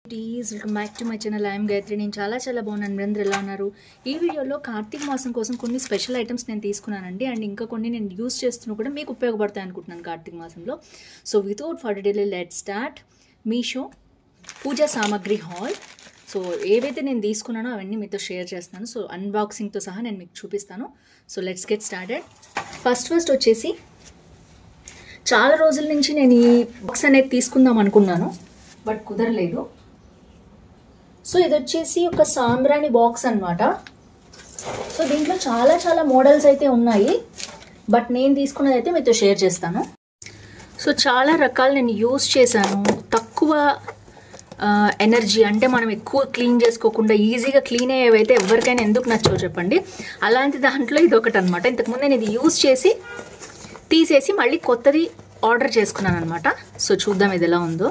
please welcome back to my channel I'm Gayatri నేను చాలా చాలా బాగున్నాను మీరందరూ ఎలా ఉన్నారు ఈ వీడియోలో కార్తీక మాసం కోసం కొన్ని స్పెషల్ ఐటమ్స్ నేను తీసుకున్నానండి అండ్ ఇంకా కొన్ని నేను యూస్ చేస్తున్నా కూడా మీకు ఉపయోగపడతాయి అనుకుంటున్నాను కార్తీక మాసంలో so without for daily let start Meesho puja సామాగ్రి హాల్ సో ఏవైతే నేను తీసుకున్నానో అవన్నీ మీతో షేర్ చేస్తాను సో అన్బాక్సింగ్తో సహా నేను మీకు చూపిస్తాను so let's get started first first వచ్చేసి చాలా రోజుల నుంచి నేను ఈ బాక్స్ అనేది తీసుకుందాం అనుకున్నాను బట్ కుదరలేదు సో ఇది వచ్చేసి ఒక సాంబ్రాణి బాక్స్ అన్నమాట సో దీంట్లో చాలా చాలా మోడల్స్ అయితే ఉన్నాయి బట్ నేను తీసుకున్నది అయితే మీతో షేర్ చేస్తాను సో చాలా రకాలు నేను యూస్ చేశాను తక్కువ ఎనర్జీ అంటే మనం ఎక్కువ క్లీన్ చేసుకోకుండా ఈజీగా క్లీన్ అయ్యేవైతే ఎవరికైనా ఎందుకు నచ్చో చెప్పండి అలాంటి దాంట్లో ఇది ఒకటి అనమాట ఇంతకుముందు నేను ఇది యూస్ చేసి తీసేసి మళ్ళీ కొత్తది ఆర్డర్ చేసుకున్నాను అనమాట సో చూద్దాం ఇది ఎలా ఉందో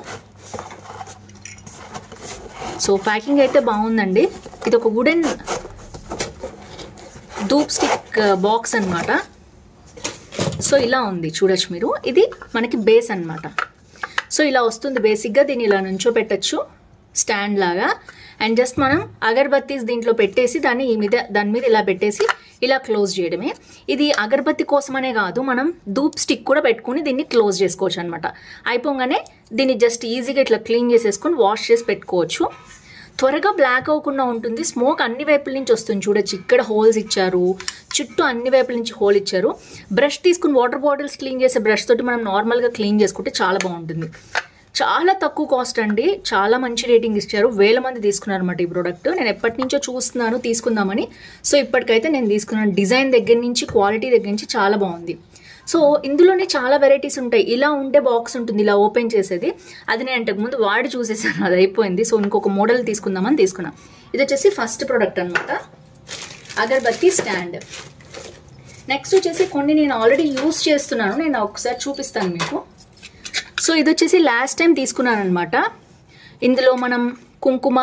సో ప్యాకింగ్ అయితే బాగుందండి ఇది ఒక వుడెన్ ధూప్ స్టిక్ బాక్స్ అనమాట సో ఇలా ఉంది చూడొచ్చు మీరు ఇది మనకి బేస్ అనమాట సో ఇలా వస్తుంది బేసిక్గా దీన్ని ఇలా నుంచో పెట్టచ్చు స్టాండ్ లాగా అండ్ జస్ట్ మనం అగరబత్తీస్ దీంట్లో పెట్టేసి దాన్ని ఈ మీద దాని మీద ఇలా పెట్టేసి ఇలా క్లోజ్ చేయడమే ఇది అగరబత్తి కోసమనే కాదు మనం ధూప్ స్టిక్ కూడా పెట్టుకుని దీన్ని క్లోజ్ చేసుకోవచ్చు అనమాట అయిపోగానే దీన్ని జస్ట్ ఈజీగా ఇట్లా క్లీన్ చేసేసుకొని వాష్ చేసి పెట్టుకోవచ్చు త్వరగా బ్లాక్ అవ్వకుండా ఉంటుంది స్మోక్ అన్ని వైపుల నుంచి వస్తుంది చూడొచ్చు ఇక్కడ హోల్స్ ఇచ్చారు చుట్టూ అన్ని వైపుల నుంచి హోల్ ఇచ్చారు బ్రష్ తీసుకుని వాటర్ బాటిల్స్ క్లీన్ చేసే బ్రష్ తోటి మనం నార్మల్గా క్లీన్ చేసుకుంటే చాలా బాగుంటుంది చాలా తక్కువ కాస్ట్ అండి చాలా మంచి రేటింగ్ ఇచ్చారు వేల మంది తీసుకున్నారు అనమాట ఈ ప్రోడక్ట్ నేను ఎప్పటి నుంచో చూస్తున్నాను తీసుకుందామని సో ఇప్పటికైతే నేను తీసుకున్నాను డిజైన్ దగ్గర నుంచి క్వాలిటీ దగ్గర నుంచి చాలా బాగుంది సో ఇందులోనే చాలా వెరైటీస్ ఉంటాయి ఇలా ఉండే బాక్స్ ఉంటుంది ఇలా ఓపెన్ చేసేది అది నేను అంతకు ముందు వాడి చూసేసాను అది అయిపోయింది సో ఇంకొక మోడల్ తీసుకుందామని తీసుకున్నాను ఇది వచ్చేసి ఫస్ట్ ప్రోడక్ట్ అనమాట అగర్బత్తి స్టాండ్ నెక్స్ట్ వచ్చేసి కొన్ని నేను ఆల్రెడీ యూస్ చేస్తున్నాను నేను ఒకసారి చూపిస్తాను మీకు సో ఇది వచ్చేసి లాస్ట్ టైం తీసుకున్నాను అనమాట ఇందులో మనం కుంకుమ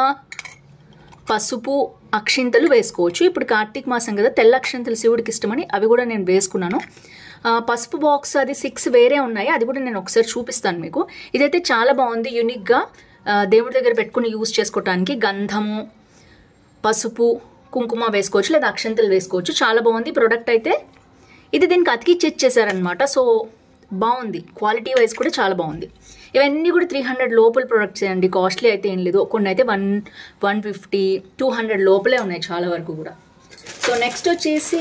పసుపు అక్షింతలు వేసుకోవచ్చు ఇప్పుడు కార్తీక మాసం కదా తెల్ల అక్షింతలు శివుడికి ఇష్టమని అవి కూడా నేను వేసుకున్నాను పసుపు బాక్స్ అది సిక్స్ వేరే ఉన్నాయి అది కూడా నేను ఒకసారి చూపిస్తాను మీకు ఇదైతే చాలా బాగుంది యూనిక్గా దేవుడి దగ్గర పెట్టుకుని యూస్ చేసుకోవటానికి గంధము పసుపు కుంకుమ వేసుకోవచ్చు లేదా అక్షంతలు వేసుకోవచ్చు చాలా బాగుంది ప్రోడక్ట్ అయితే ఇది దీనికి అతికిచ్చి ఇచ్చేసారనమాట సో బాగుంది క్వాలిటీ వైజ్ కూడా చాలా బాగుంది ఇవన్నీ కూడా త్రీ హండ్రెడ్ లోపల ప్రొడక్ట్స్ అండి కాస్ట్లీ అయితే ఏం లేదు కొన్ని అయితే one one fifty two hundred లోపలే ఉన్నాయి చాలా వరకు కూడా సో నెక్స్ట్ వచ్చేసి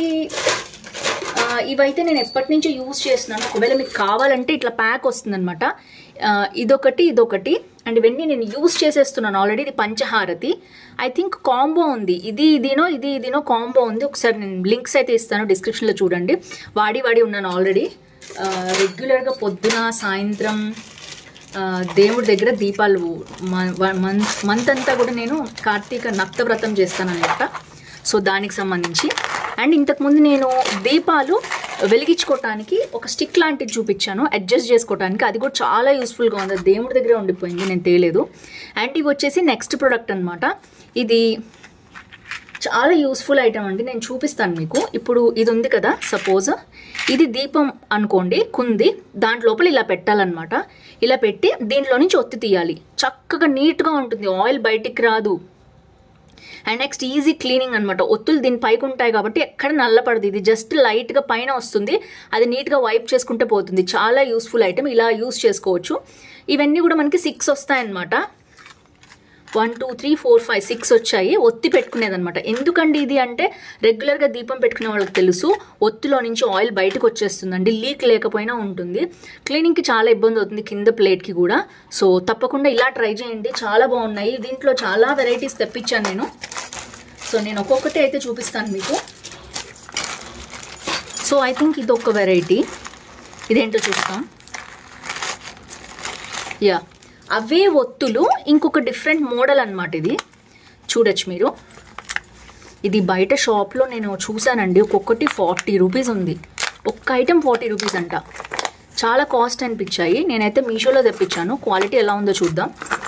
ఇవైతే నేను ఎప్పటి నుంచో యూస్ చేస్తున్నాను ఒకవేళ మీకు కావాలంటే ఇట్లా ప్యాక్ వస్తుందన్నమాట ఇదొకటి ఇదొకటి అండ్ ఇవన్నీ నేను యూస్ చేసేస్తున్నాను ఆల్రెడీ ఇది పంచహారతి ఐ థింక్ కాంబో ఉంది ఇది ఇదినో ఇది ఇదినో కాంబో ఉంది ఒకసారి నేను లింక్స్ అయితే ఇస్తాను డిస్క్రిప్షన్లో చూడండి వాడి వాడి ఉన్నాను ఆల్రెడీ రెగ్యులర్గా పొద్దున సాయంత్రం దేవుడి దగ్గర దీపాలు మంత్ మంత్ అంతా కూడా నేను కార్తీక నక్త వ్రతం చేస్తాను అనమాట సో దానికి సంబంధించి అండ్ ఇంతకుముందు నేను దీపాలు వెలిగించుకోవటానికి ఒక స్టిక్ లాంటిది చూపించాను అడ్జస్ట్ చేసుకోవటానికి అది కూడా చాలా యూస్ఫుల్గా ఉంది దేవుడి దగ్గరే ఉండిపోయింది నేను తేలేదు అండ్ ఇవి వచ్చేసి నెక్స్ట్ ప్రోడక్ట్ అనమాట ఇది చాలా యూస్ఫుల్ ఐటమ్ అండి నేను చూపిస్తాను మీకు ఇప్పుడు ఇది ఉంది కదా సపోజ్ ఇది దీపం అనుకోండి కుంది దాంట్ లోపల ఇలా పెట్టాలన్నమాట ఇలా పెట్టి దీంట్లో నుంచి ఒత్తి తీయాలి చక్కగా నీట్గా ఉంటుంది ఆయిల్ బయటికి రాదు అండ్ నెక్స్ట్ ఈజీ క్లీనింగ్ అనమాట ఒత్తులు దీని పైకి ఉంటాయి కాబట్టి ఎక్కడ నల్లపడదు ఇది జస్ట్ లైట్గా పైన వస్తుంది అది నీట్గా వైప్ చేసుకుంటే పోతుంది చాలా యూస్ఫుల్ ఐటమ్ ఇలా యూస్ చేసుకోవచ్చు ఇవన్నీ కూడా మనకి సిక్స్ వస్తాయన్నమాట one two three four five six వచ్చాయి ఒత్తి పెట్టుకునేది అనమాట ఎందుకండి ఇది అంటే రెగ్యులర్గా దీపం పెట్టుకునే వాళ్ళకి తెలుసు ఒత్తిలో నుంచి ఆయిల్ బయటకు వచ్చేస్తుందండి లీక్ లేకపోయినా ఉంటుంది క్లీనింగ్కి చాలా ఇబ్బంది అవుతుంది కింద ప్లేట్కి కూడా సో తప్పకుండా ఇలా ట్రై చేయండి చాలా బాగున్నాయి దీంట్లో చాలా వెరైటీస్ తెప్పించాను నేను సో నేను ఒక్కొక్కటి అయితే చూపిస్తాను మీకు సో ఐ థింక్ ఇది ఒక వెరైటీ ఇదేంటో చూస్తాం యా అవే ఒత్తులు ఇంకొక డిఫరెంట్ మోడల్ అనమాట ఇది చూడొచ్చు మీరు ఇది బయట షాప్లో నేను చూశానండి ఒక్కొక్కటి ఫార్టీ రూపీస్ ఉంది ఒక్క ఐటెం ఫార్టీ రూపీస్ అంట చాలా కాస్ట్ అనిపించాయి నేనైతే మీషోలో తెప్పించాను క్వాలిటీ ఎలా ఉందో చూద్దాం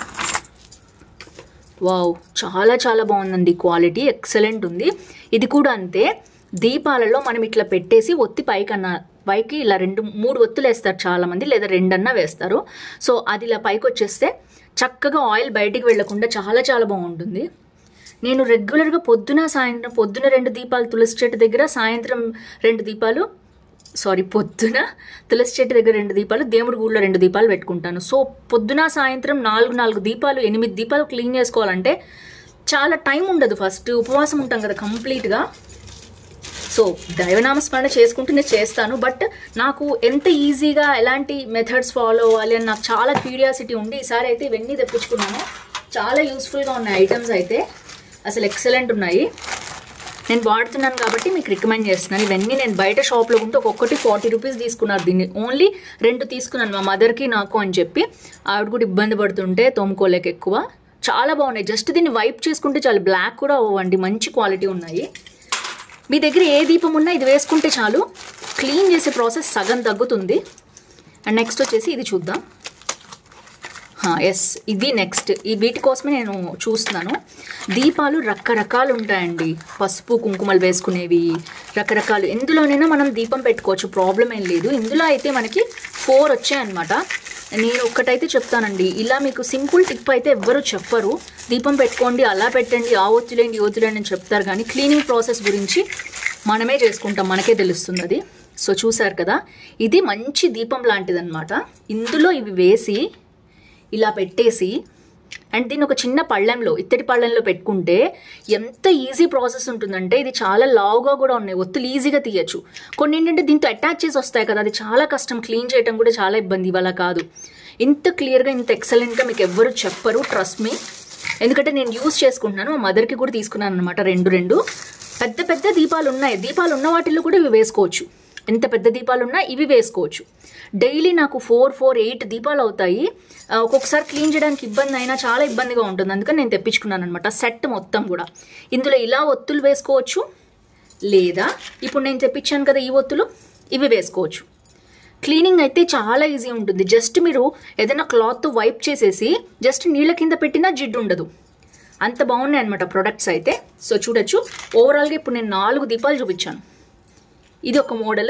వావ్ చాలా చాలా బాగుందండి క్వాలిటీ ఎక్సలెంట్ ఉంది ఇది కూడా అంతే దీపాలలో మనం ఇట్లా పెట్టేసి ఒత్తి పైకన్నా పైకి ఇలా రెండు మూడు ఒత్తులు వేస్తారు చాలామంది లేదా రెండన్నా వేస్తారు సో అది ఇలా పైకి వచ్చేస్తే చక్కగా ఆయిల్ బయటికి వెళ్లకుండా చాలా చాలా బాగుంటుంది నేను రెగ్యులర్గా పొద్దున సాయంత్రం పొద్దున రెండు దీపాలు తులసి చెట్టు దగ్గర సాయంత్రం రెండు దీపాలు సారీ పొద్దున తులసి చెట్టు దగ్గర రెండు దీపాలు దేవుడి గుడిలో రెండు దీపాలు పెట్టుకుంటాను సో పొద్దున సాయంత్రం నాలుగు నాలుగు దీపాలు ఎనిమిది దీపాలు క్లీన్ చేసుకోవాలంటే చాలా టైం ఉండదు ఫస్ట్ ఉపవాసం ఉంటాం కదా కంప్లీట్గా సో దైవనామస్మరణ చేసుకుంటూ నేను చేస్తాను బట్ నాకు ఎంత ఈజీగా ఎలాంటి మెథడ్స్ ఫాలో అవ్వాలి అని నాకు చాలా క్యూరియాసిటీ ఉండి ఈసారి అయితే ఇవన్నీ తెప్పించుకున్నాను చాలా యూస్ఫుల్గా ఉన్నాయి ఐటమ్స్ అయితే అసలు ఎక్సలెంట్ ఉన్నాయి నేను వాడుతున్నాను కాబట్టి మీకు రికమెండ్ చేస్తున్నాను ఇవన్నీ నేను బయట షాప్లో ఉంటే ఒక్కొక్కటి ఫార్టీ రూపీస్ తీసుకున్నారు దీన్ని ఓన్లీ రెండు తీసుకున్నాను మా మదర్కి నాకు అని చెప్పి ఆవిడ కూడా ఇబ్బంది పడుతుంటే తోముకోలేక ఎక్కువ చాలా బాగున్నాయి జస్ట్ దీన్ని వైప్ చేసుకుంటే చాలా బ్లాక్ కూడా అవ్వండి మంచి క్వాలిటీ ఉన్నాయి మీ దగ్గర ఏ దీపం ఉన్నా ఇది వేసుకుంటే చాలు క్లీన్ చేసే ప్రాసెస్ సగం తగ్గుతుంది అండ్ నెక్స్ట్ వచ్చేసి ఇది చూద్దాం ఎస్ ఇది నెక్స్ట్ ఈ వీటి కోసమే నేను చూస్తున్నాను దీపాలు రకరకాలు ఉంటాయండి పసుపు కుంకుమలు వేసుకునేవి రకరకాలు ఎందులోనైనా మనం దీపం పెట్టుకోవచ్చు ప్రాబ్లం ఏం లేదు ఇందులో అయితే మనకి ఫోర్ వచ్చాయన్నమాట నేను ఒక్కటైతే చెప్తానండి ఇలా మీకు సింపుల్ టిప్ అయితే ఎవ్వరూ చెప్పరు దీపం పెట్టుకోండి అలా పెట్టండి ఆ ఒత్తులేండి ఈ ఒత్తులేండి అని చెప్తారు కానీ క్లీనింగ్ ప్రాసెస్ గురించి మనమే చేసుకుంటాం మనకే తెలుస్తుంది అది సో చూసారు కదా ఇది మంచి దీపం లాంటిదన్నమాట ఇందులో ఇవి వేసి ఇలా పెట్టేసి అండ్ దీన్ని ఒక చిన్న పళ్ళెంలో ఇత్తడి పళ్ళెంలో పెట్టుకుంటే ఎంత ఈజీ ప్రాసెస్ ఉంటుందంటే ఇది చాలా లావుగా కూడా ఉన్నాయి ఒత్తులు ఈజీగా తీయచ్చు కొన్ని ఏంటంటే దీంతో అటాచ్ చేసి వస్తాయి కదా అది చాలా కష్టం క్లీన్ చేయడం కూడా చాలా ఇబ్బంది ఇవాళ కాదు ఇంత క్లియర్గా ఇంత ఎక్సలెంట్గా మీకు ఎవ్వరు చెప్పరు ట్రస్ట్ మీ ఎందుకంటే నేను యూస్ చేసుకుంటున్నాను మా మదర్కి కూడా తీసుకున్నాను అనమాట రెండు రెండు పెద్ద పెద్ద దీపాలు ఉన్నాయి దీపాలు ఉన్న వాటిల్లో కూడా ఇవి వేసుకోవచ్చు ఎంత పెద్ద దీపాలు ఉన్నా ఇవి వేసుకోవచ్చు డైలీ నాకు ఫోర్ ఫోర్ ఎయిట్ దీపాలు అవుతాయి ఆ, ఒక్కొక్కసారి క్లీన్ చేయడానికి ఇబ్బంది అయినా చాలా ఇబ్బందిగా ఉంటుంది అందుకని నేను తెప్పించుకున్నాను అనమాట సెట్ మొత్తం కూడా ఇందులో ఇలా ఒత్తులు వేసుకోవచ్చు లేదా ఇప్పుడు నేను తెప్పించాను కదా ఈ ఒత్తులు ఇవి వేసుకోవచ్చు క్లీనింగ్ అయితే చాలా ఈజీ ఉంటుంది జస్ట్ మీరు ఏదైనా క్లాత్ వైప్ చేసేసి జస్ట్ నీళ్ళ కింద పెట్టినా జిడ్డు ఉండదు అంత బాగున్నాయి అనమాట ప్రొడక్ట్స్ అయితే సో చూడొచ్చు ఓవరాల్గా ఇప్పుడు నేను నాలుగు దీపాలు చూపించాను ఇది ఒక మోడల్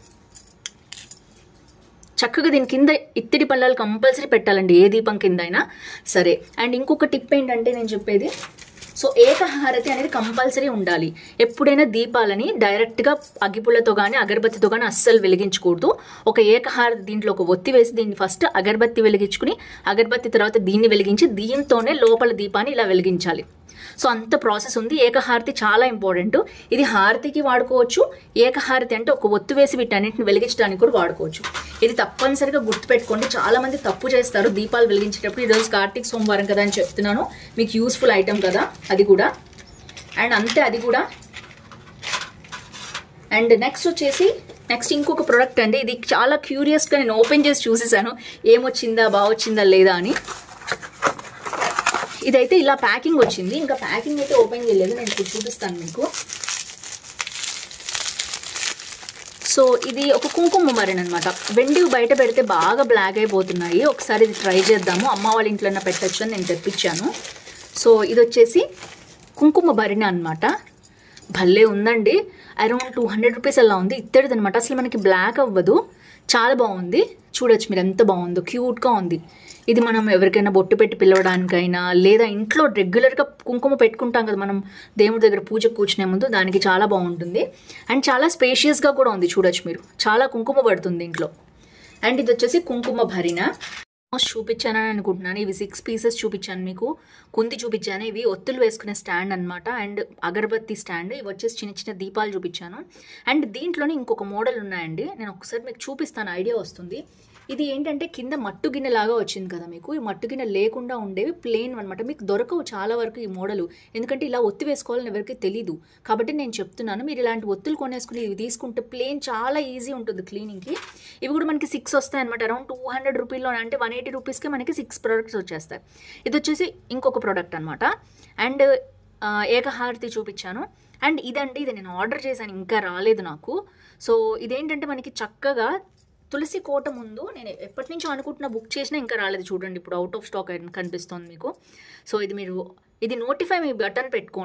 చక్కగా దీని కింద ఇత్తడి పళ్ళాలు కంపల్సరీ పెట్టాలండి ఏ దీపం కింద అయినా సరే అండ్ ఇంకొక టిప్ ఏంటంటే నేను చెప్పేది సో ఏకహారతి అనేది కంపల్సరీ ఉండాలి ఎప్పుడైనా దీపాలని డైరెక్ట్గా అగ్గిపుల్లతో కానీ అగరబత్తితో కానీ అస్సలు వెలిగించకూడదు ఒక ఏకహారతి దీంట్లో ఒక ఒత్తి వేసి దీన్ని ఫస్ట్ అగరబత్తి వెలిగించుకుని అగరబత్తి తర్వాత దీన్ని వెలిగించి దీంతోనే లోపల దీపాన్ని ఇలా వెలిగించాలి సో అంత ప్రాసెస్ ఉంది ఏకహారతి చాలా ఇంపార్టెంట్ ఇది హారతికి వాడుకోవచ్చు ఏకహారతి అంటే ఒక ఒత్తు వేసి వీటన్నిటిని వెలిగించడానికి కూడా వాడుకోవచ్చు ఇది తప్పనిసరిగా గుర్తుపెట్టుకోండి చాలా మంది తప్పు చేస్తారు దీపాలు వెలిగించేటప్పుడు ఈరోజు కార్తీక సోమవారం కదా అని చెప్తున్నాను మీకు యూస్ఫుల్ ఐటమ్ కదా అది కూడా అండ్ అంతే అది కూడా అండ్ నెక్స్ట్ వచ్చేసి నెక్స్ట్ ఇంకొక ప్రోడక్ట్ అండి ఇది చాలా క్యూరియస్గా నేను ఓపెన్ చేసి చూసేసాను ఏమొచ్చిందా బాగా వచ్చిందా లేదా అని ఇదైతే ఇలా ప్యాకింగ్ వచ్చింది ఇంకా ప్యాకింగ్ అయితే ఓపెన్ చేయలేదు నేను ఇప్పుడు చూపిస్తాను మీకు సో ఇది ఒక కుంకుమ మరిన్ అనమాట వెండి బయట పెడితే బాగా బ్లాక్ అయిపోతున్నాయి ఒకసారి ఇది ట్రై చేద్దాము అమ్మ వాళ్ళ ఇంట్లోనే పెట్టచ్చు అని నేను తెప్పించాను సో ఇది వచ్చేసి కుంకుమ భరిణ అనమాట భలే ఉందండి అరౌండ్ టూ హండ్రెడ్ రూపీస్ అలా ఉంది ఇత్తడిది అనమాట అసలు మనకి బ్లాక్ అవ్వదు చాలా బాగుంది చూడొచ్చు మీరు ఎంత బాగుందో క్యూట్గా ఉంది ఇది మనం ఎవరికైనా బొట్టు పెట్టి పిలవడానికైనా లేదా ఇంట్లో రెగ్యులర్గా కుంకుమ పెట్టుకుంటాం కదా మనం దేవుడి దగ్గర పూజకు కూర్చునే ముందు దానికి చాలా బాగుంటుంది అండ్ చాలా స్పేషియస్గా కూడా ఉంది చూడొచ్చు మీరు చాలా కుంకుమ పడుతుంది ఇంట్లో అండ్ ఇది వచ్చేసి కుంకుమ భరిణ ఆల్మోస్ట్ చూపించానని అనుకుంటున్నాను ఇవి సిక్స్ పీసెస్ చూపించాను మీకు కుంది చూపించాను ఇవి ఒత్తులు వేసుకునే స్టాండ్ అన్నమాట అండ్ అగరబత్తి స్టాండ్ ఇవి వచ్చేసి చిన్న చిన్న దీపాలు చూపించాను అండ్ దీంట్లోనే ఇంకొక మోడల్ ఉన్నాయండి నేను ఒకసారి మీకు చూపిస్తాను ఐడియా వస్తుంది ఇది ఏంటంటే కింద మట్టు గిన్నె లాగా వచ్చింది కదా మీకు ఈ మట్టు గిన్నె లేకుండా ఉండేవి ప్లేన్ అనమాట మీకు దొరకవు చాలా వరకు ఈ మోడల్ ఎందుకంటే ఇలా ఒత్తి వేసుకోవాలని ఎవరికి తెలీదు కాబట్టి నేను చెప్తున్నాను మీరు ఇలాంటి ఒత్తులు కొనేసుకుని ఇవి తీసుకుంటే ప్లేన్ చాలా ఈజీ ఉంటుంది క్లీనింగ్కి ఇవి కూడా మనకి సిక్స్ వస్తాయి అనమాట అరౌండ్ టూ హండ్రెడ్ రూపీలో అంటే వన్ ఎయిటీ రూపీస్కి మనకి సిక్స్ ప్రోడక్ట్స్ వచ్చేస్తాయి ఇది వచ్చేసి ఇంకొక ప్రోడక్ట్ అనమాట అండ్ ఆ, ఏకహారతి చూపించాను అండ్ ఇదండి ఇది నేను ఆర్డర్ చేశాను ఇంకా రాలేదు నాకు సో ఇదేంటంటే మనకి చక్కగా తులసి కోట ముందు నేను ఎప్పటి నుంచో అనుకుంటున్నా బుక్ చేసినా ఇంకా రాలేదు చూడండి ఇప్పుడు అవుట్ ఆఫ్ స్టాక్ కనిపిస్తుంది మీకు సో ఇది మీరు ఇది నోటిఫై మీ బటన్ పెట్టుకోండి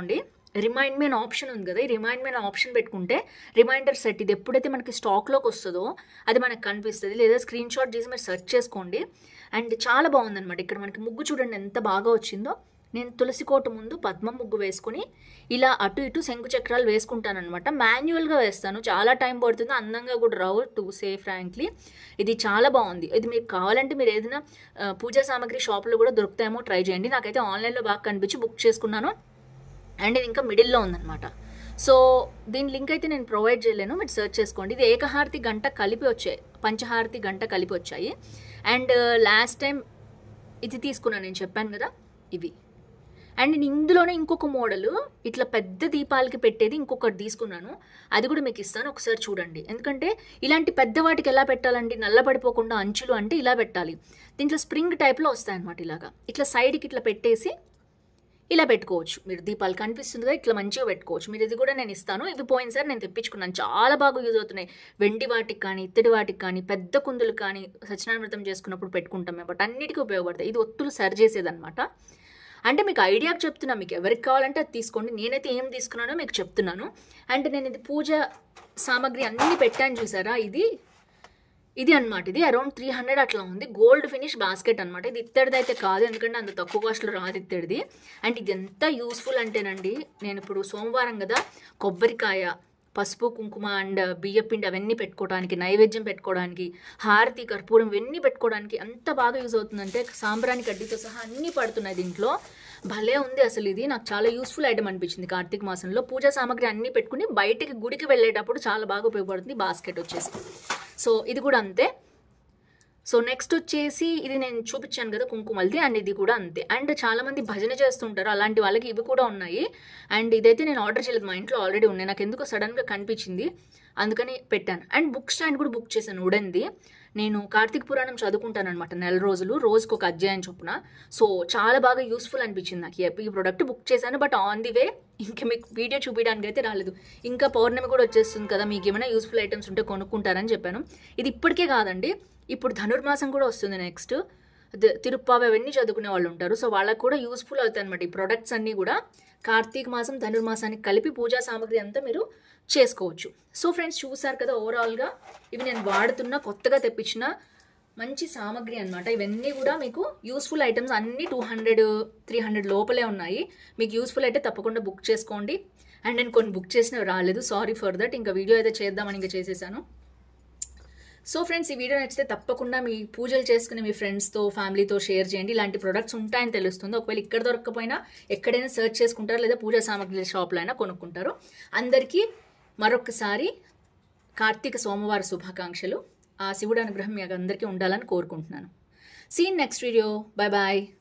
రిమైండ్ మీ అనే ఆప్షన్ ఉంది కదా ఈ రిమైండ్ మీ అనే ఆప్షన్ పెట్టుకుంటే రిమైండర్ సెట్ ఇది ఎప్పుడైతే మనకి స్టాక్లోకి వస్తుందో అది మనకు కనిపిస్తుంది లేదా స్క్రీన్ షాట్ చేసి మీరు సెర్చ్ చేసుకోండి అండ్ చాలా బాగుందన్నమాట ఇక్కడ మనకి ముగ్గు చూడండి ఎంత బాగా వచ్చిందో నేను తులసి కోట ముందు పద్మ ముగ్గు వేసుకుని ఇలా అటు ఇటు శంకు చక్రాలు వేసుకుంటానమాట మాన్యువల్గా వేస్తాను చాలా టైం పడుతుంది అందంగా కూడా రావు టు సే ఫ్రాంక్లీ ఇది చాలా బాగుంది ఇది మీకు కావాలంటే మీరు ఏదైనా ఆ, పూజా సామాగ్రి షాప్లో కూడా దొరుకుతాయేమో ట్రై చేయండి నాకైతే ఆన్లైన్లో బాగా కనిపించి బుక్ చేసుకున్నాను అండ్ ఇది ఇంకా మిడిల్లో ఉందన్నమాట సో దీని లింక్ అయితే నేను ప్రొవైడ్ చేయలేను మీరు సెర్చ్ చేసుకోండి ఇది ఏకహారతి గంట కలిపి వచ్చాయి పంచహారతి గంట కలిపి వచ్చాయి అండ్ లాస్ట్ టైం ఇది తీసుకున్నాను నేను చెప్పాను కదా ఇవి అండ్ నేను ఇందులోనే ఇంకొక మోడల్ ఇట్లా పెద్ద దీపాలకి పెట్టేది ఇంకొకటి తీసుకున్నాను అది కూడా మీకు ఇస్తాను ఒకసారి చూడండి ఎందుకంటే ఇలాంటి పెద్ద వాటికి ఎలా పెట్టాలండి నల్లబడిపోకుండా అంచులు అంటే ఇలా పెట్టాలి దీంట్లో స్ప్రింగ్ టైప్లో వస్తాయన్నమాట ఇలాగా ఇట్లా సైడ్కి ఇట్లా పెట్టేసి ఇలా పెట్టుకోవచ్చు మీరు దీపాలు కనిపిస్తుంది కదా ఇట్లా మంచిగా పెట్టుకోవచ్చు మీరు ఇది కూడా నేను ఇస్తాను ఇవి పోయినసారి నేను తెప్పించుకున్నాను చాలా బాగా యూజ్ అవుతున్నాయి వెండి వాటికి కానీ ఇత్తడి వాటికి కానీ పెద్ద కుందులు కానీ సత్యనారాయణ వ్రతం చేసుకున్నప్పుడు పెట్టుకుంటాం మేము బట్ అన్నిటికీ ఉపయోగపడతాయి ఇది ఒత్తులు సరి చేసేదన్నమాట అంటే మీకు ఐడియాకి చెప్తున్నా మీకు ఎవరికి కావాలంటే అది తీసుకోండి నేనైతే ఏం తీసుకున్నానో మీకు చెప్తున్నాను అండ్ నేను ఇది పూజ సామాగ్రి అన్నీ పెట్టాను చూసారా ఇది ఇది అన్నమాట ఇది అరౌండ్ త్రీ హండ్రెడ్ అట్లా ఉంది గోల్డ్ ఫినిష్ బాస్కెట్ అనమాట ఇది ఇత్తడిది అయితే కాదు ఎందుకంటే అంత తక్కువ కాస్ట్లో రాదు ఇత్తడిది అండ్ ఇది ఎంత యూస్ఫుల్ అంటేనండి నేను ఇప్పుడు సోమవారం కదా కొబ్బరికాయ పసుపు కుంకుమ అండ్ బియ్యపిండి అవన్నీ పెట్టుకోవడానికి నైవేద్యం పెట్టుకోవడానికి హారతి కర్పూరం ఇవన్నీ పెట్టుకోవడానికి ఎంత బాగా యూజ్ అవుతుందంటే సాంబ్రాణి కడ్డీతో సహా అన్నీ పడుతున్నాయి దీంట్లో భలే ఉంది అసలు ఇది నాకు చాలా యూస్ఫుల్ ఐటమ్ అనిపించింది కార్తీక మాసంలో పూజా సామాగ్రి అన్నీ పెట్టుకుని బయటికి గుడికి వెళ్ళేటప్పుడు చాలా బాగా ఉపయోగపడుతుంది బాస్కెట్ వచ్చేసి సో ఇది కూడా అంతే సో నెక్స్ట్ వచ్చేసి ఇది నేను చూపించాను కదా కుంకుమలది అండ్ ఇది కూడా అంతే అండ్ చాలా మంది భజన చేస్తుంటారు అలాంటి వాళ్ళకి ఇవి కూడా ఉన్నాయి అండ్ ఇదైతే నేను ఆర్డర్ చేయలేదు మా ఇంట్లో ఆల్రెడీ ఉన్నాయి నాకు ఎందుకో సడన్గా కనిపించింది అందుకని పెట్టాను అండ్ బుక్ స్టాండ్ కూడా బుక్ చేశాను ఉడన్ది నేను కార్తీక పురాణం చదువుకుంటాను అనమాట నెల రోజులు రోజుకు ఒక అధ్యాయం చొప్పున సో చాలా బాగా యూస్ఫుల్ అనిపించింది నాకు ఈ- ఈ ప్రోడక్ట్ బుక్ చేశాను బట్ ఆన్ ది వే ఇంకా మీకు వీడియో చూపించడానికి అయితే రాలేదు ఇంకా పౌర్ణమి కూడా వచ్చేస్తుంది కదా మీకు ఏమైనా యూస్ఫుల్ ఐటమ్స్ ఉంటే కొనుక్కుంటారని చెప్పాను ఇది ఇప్పటికే కాదండి ఇప్పుడు ధనుర్మాసం కూడా వస్తుంది నెక్స్ట్ తిరుప్పావి అవన్నీ చదువుకునే వాళ్ళు ఉంటారు సో వాళ్ళకి కూడా యూస్ఫుల్ అవుతాయి అనమాట ఈ ప్రొడక్ట్స్ అన్నీ కూడా కార్తీక మాసం ధనుర్మాసానికి కలిపి పూజా సామాగ్రి అంతా మీరు చేసుకోవచ్చు సో ఫ్రెండ్స్ చూసారు కదా ఓవరాల్గా ఇవి నేను వాడుతున్న కొత్తగా తెప్పించిన మంచి సామాగ్రి అన్నమాట ఇవన్నీ కూడా మీకు యూస్ఫుల్ ఐటమ్స్ అన్నీ టూ హండ్రెడ్ త్రీ హండ్రెడ్ లోపలే ఉన్నాయి మీకు యూస్ఫుల్ అయితే తప్పకుండా బుక్ చేసుకోండి అండ్ నేను కొన్ని బుక్ చేసినవి రాలేదు సారీ ఫర్ దట్ ఇంకా వీడియో అయితే చేద్దామని ఇంకా చేసేసాను సో ఫ్రెండ్స్ ఈ వీడియో నచ్చితే తప్పకుండా మీ పూజలు చేసుకునే మీ ఫ్రెండ్స్తో ఫ్యామిలీతో షేర్ చేయండి ఇలాంటి ప్రొడక్ట్స్ ఉంటాయని తెలుస్తుంది ఒకవేళ ఇక్కడ దొరకకపోయినా ఎక్కడైనా సెర్చ్ చేసుకుంటారు లేదా పూజా సామాగ్రి షాప్లో అయినా కొనుక్కుంటారు అందరికీ మరొకసారి కార్తీక సోమవార శుభాకాంక్షలు ఆ శివుడు అనుగ్రహం మీకు అందరికీ ఉండాలని కోరుకుంటున్నాను see in next video bye bye